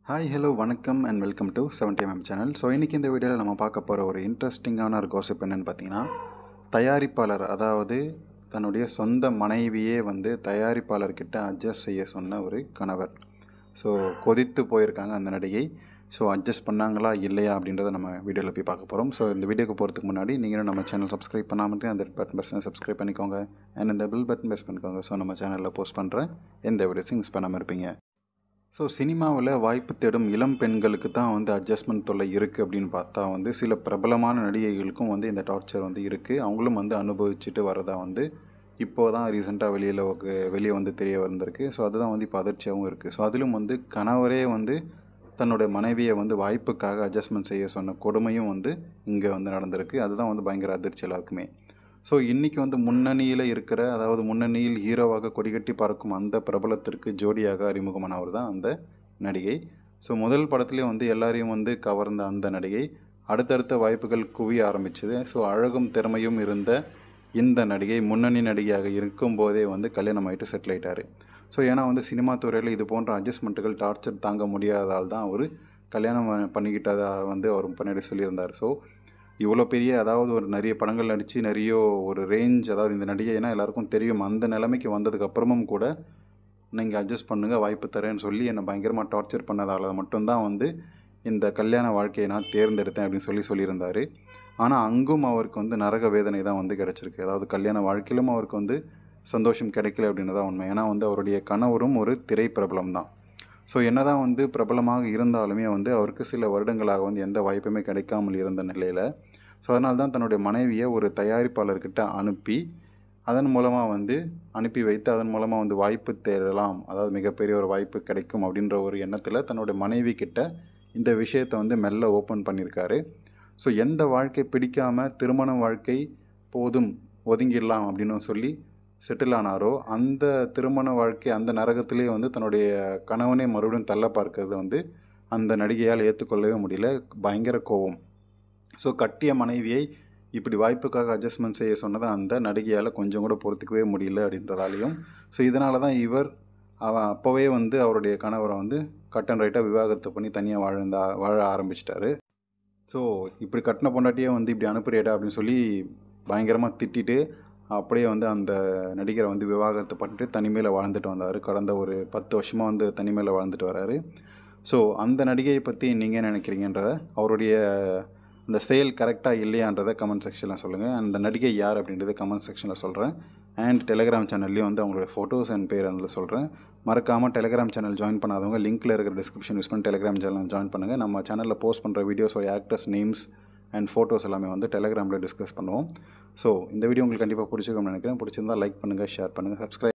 hi hello வணக்கம் and welcome to seventy MM channel so இன்றைக்கி இந்த வீடியோவில் நம்ம பார்க்க போகிற ஒரு இன்ட்ரெஸ்டிங்கான ஒரு கோசிப் என்னென்னு பார்த்தீங்கன்னா தயாரிப்பாளர் அதாவது தன்னுடைய சொந்த மனைவியே வந்து தயாரிப்பாளர்கிட்ட அட்ஜஸ்ட் செய்ய சொன்ன ஒரு கணவர் ஸோ கொதித்து போயிருக்காங்க அந்த நடிகை ஸோ அட்ஜஸ்ட் பண்ணாங்களா இல்லையா அப்படின்றத நம்ம வீடியோவில் போய் பார்க்க போகிறோம் ஸோ இந்த வீடியோக்கு போகிறதுக்கு முன்னாடி நீங்களும் நம்ம சேனல் சப்ஸ்கிரைப் பண்ணாமல் அந்த பட்டன் பர்சனை சப்ஸ்கிரைப் பண்ணிக்கோங்க அண்ட் இந்த பில் பட்டன் ப்ரெஸ் பண்ணிக்கோங்க ஸோ நம்ம சேனலில் போஸ்ட் பண்ணுற எந்த வீடியோஸையும் மிஸ் பண்ணாமல் இருப்பீங்க ஸோ சினிமாவில் வாய்ப்பு தேடும் இளம் பெண்களுக்கு தான் வந்து அட்ஜஸ்ட்மெண்ட் தொல்லை இருக்குது அப்படின்னு பார்த்தா வந்து சில பிரபலமான நடிகைகளுக்கும் வந்து இந்த டார்ச்சர் வந்து இருக்குது அவங்களும் வந்து அனுபவிச்சுட்டு வரதா வந்து இப்போ தான் ரீசெண்டாக வெளியில் வெளியே வந்து தெரிய வந்திருக்கு ஸோ அதுதான் வந்து இப்போ அதிர்ச்சியாகவும் இருக்குது ஸோ அதிலும் வந்து கணவரே வந்து தன்னோட மனைவியை வந்து வாய்ப்புக்காக அட்ஜஸ்ட்மெண்ட் செய்ய சொன்ன கொடுமையும் வந்து இங்கே வந்து நடந்திருக்கு அதுதான் வந்து பயங்கர அதிர்ச்சி எல்லாருக்குமே ஸோ இன்றைக்கி வந்து முன்னணியில் இருக்கிற அதாவது முன்னணியில் ஹீரோவாக கொடிகட்டி பார்க்கும் அந்த பிரபலத்திற்கு ஜோடியாக அறிமுகமானவர் தான் அந்த நடிகை ஸோ முதல் படத்துலேயே வந்து எல்லாரையும் வந்து கவர்ந்த அந்த நடிகை அடுத்தடுத்த வாய்ப்புகள் குவிய ஆரம்பிச்சது ஸோ அழகும் திறமையும் இருந்த இந்த நடிகை முன்னணி நடிகையாக இருக்கும்போதே வந்து கல்யாணம் ஆகிட்டு செட்டில் ஆகிட்டார் ஸோ ஏன்னா வந்து சினிமா துறையில் இது போன்ற அட்ஜஸ்ட்மெண்ட்டுகள் டார்ச்சர் தாங்க முடியாததால் தான் அவர் கல்யாணம் பண்ணிக்கிட்டதாக வந்து அவர் பின்னாடி சொல்லியிருந்தார் ஸோ இவ்வளோ பெரிய அதாவது ஒரு நிறைய படங்கள் நடித்து நிறைய ஒரு ரேஞ்ச் அதாவது இந்த நடிகைனா எல்லாருக்கும் தெரியும் அந்த நிலைமைக்கு வந்ததுக்கு அப்புறமும் கூட நீங்கள் அட்ஜஸ்ட் பண்ணுங்கள் வாய்ப்பு தரேன்னு சொல்லி என்னை பயங்கரமாக டார்ச்சர் பண்ணதால் மட்டும்தான் வந்து இந்த கல்யாண வாழ்க்கையை நான் தேர்ந்தெடுத்தேன் அப்படின்னு சொல்லி சொல்லியிருந்தார் ஆனால் அங்கும் அவருக்கு வந்து நரக வேதனை தான் வந்து கிடச்சிருக்கு அதாவது கல்யாண வாழ்க்கையிலும் அவருக்கு வந்து சந்தோஷம் கிடைக்கல அப்படின்றதான் உண்மை ஏன்னா வந்து அவருடைய கணவரும் ஒரு திரை பிரபலம் தான் ஸோ என்ன தான் வந்து பிரபலமாக இருந்தாலுமே வந்து அவருக்கு சில வருடங்களாக வந்து எந்த வாய்ப்புமே கிடைக்காமல் இருந்த நிலையில் ஸோ அதனால தான் தன்னுடைய மனைவியை ஒரு தயாரிப்பாளர்கிட்ட அனுப்பி அதன் மூலமாக வந்து அனுப்பி வைத்து அதன் மூலமாக வந்து வாய்ப்பு தேடலாம் அதாவது மிகப்பெரிய ஒரு வாய்ப்பு கிடைக்கும் அப்படின்ற ஒரு எண்ணத்தில் தன்னுடைய மனைவி கிட்ட இந்த விஷயத்தை வந்து மெல்ல ஓப்பன் பண்ணியிருக்காரு ஸோ எந்த வாழ்க்கை பிடிக்காமல் திருமண வாழ்க்கை போதும் ஒதுங்கிடலாம் அப்படின்னு சொல்லி செட்டில் ஆனாரோ அந்த திருமண வாழ்க்கை அந்த நரகத்திலே வந்து தன்னுடைய கணவனை மறுபடியும் தள்ள பார்க்கறது வந்து அந்த நடிகையால் ஏற்றுக்கொள்ளவே முடியல பயங்கர கோபம் ஸோ கட்டிய மனைவியை இப்படி வாய்ப்புக்காக அட்ஜஸ்ட்மெண்ட் செய்ய சொன்னதை அந்த நடிகையால் கொஞ்சம் கூட பொறுத்துக்கவே முடியல அப்படின்றதாலையும் ஸோ இதனால தான் இவர் அவ அப்போவே வந்து அவருடைய கணவரை வந்து கட் அண்ட் ரைட்டாக விவாகரத்து பண்ணி தனியாக வாழ்ந்தா வாழ ஆரம்பிச்சிட்டாரு ஸோ இப்படி கட்டின பொண்டாட்டியே வந்து இப்படி அனுப்புறியடா அப்படின்னு சொல்லி பயங்கரமாக திட்டிட்டு அப்படியே வந்து அந்த நடிகரை வந்து விவாகரத்து பண்ணிட்டு தனிமையில் வாழ்ந்துட்டு வந்தார் கடந்த ஒரு பத்து வருஷமாக வந்து தனிமையில் வாழ்ந்துட்டு வராரு ஸோ அந்த நடிகையை பற்றி நீங்கள் நினைக்கிறீங்கன்றத அவருடைய அந்த செயல் கரெக்டாக இல்லையான்றதை கமெண்ட் செக்ஷனில் சொல்லுங்கள் அந்த நடிகை யார் அப்படின்றத கமெண்ட் செக்ஷனில் சொல்கிறேன் அண்ட் டெலிகிராம் சேனல்லையும் வந்து அவங்களோட ஃபோட்டோஸ் அண்ட் பேர் அதில் சொல்கிறேன் மறக்காமல் டெலிகிராம் சேனல் ஜாயின் பண்ணாதவங்க லிங்க்கில் இருக்கிற டிஸ்கிரிப்ஷன் யூஸ் பண்ணி டெலிகிராம் சேனல் ஜாயின் பண்ணுங்கள் நம்ம சேனலில் போஸ்ட் பண்ணுற வீடியோஸோட ஆக்டர்ஸ் நேம்ஸ் அண்ட் ஃபோட்டோஸ் எல்லாமே வந்து டெலிகிராமில் டிஸ்கஸ் பண்ணுவோம் ஸோ இந்த வீடியோ உங்களுக்கு கண்டிப்பாக பிடிச்சிருக்கும்னு நினைக்கிறேன் பிடிச்சிருந்தால் லைக் பண்ணுங்கள் ஷேர் பண்ணுங்கள் சப்ஸ்கிரைப்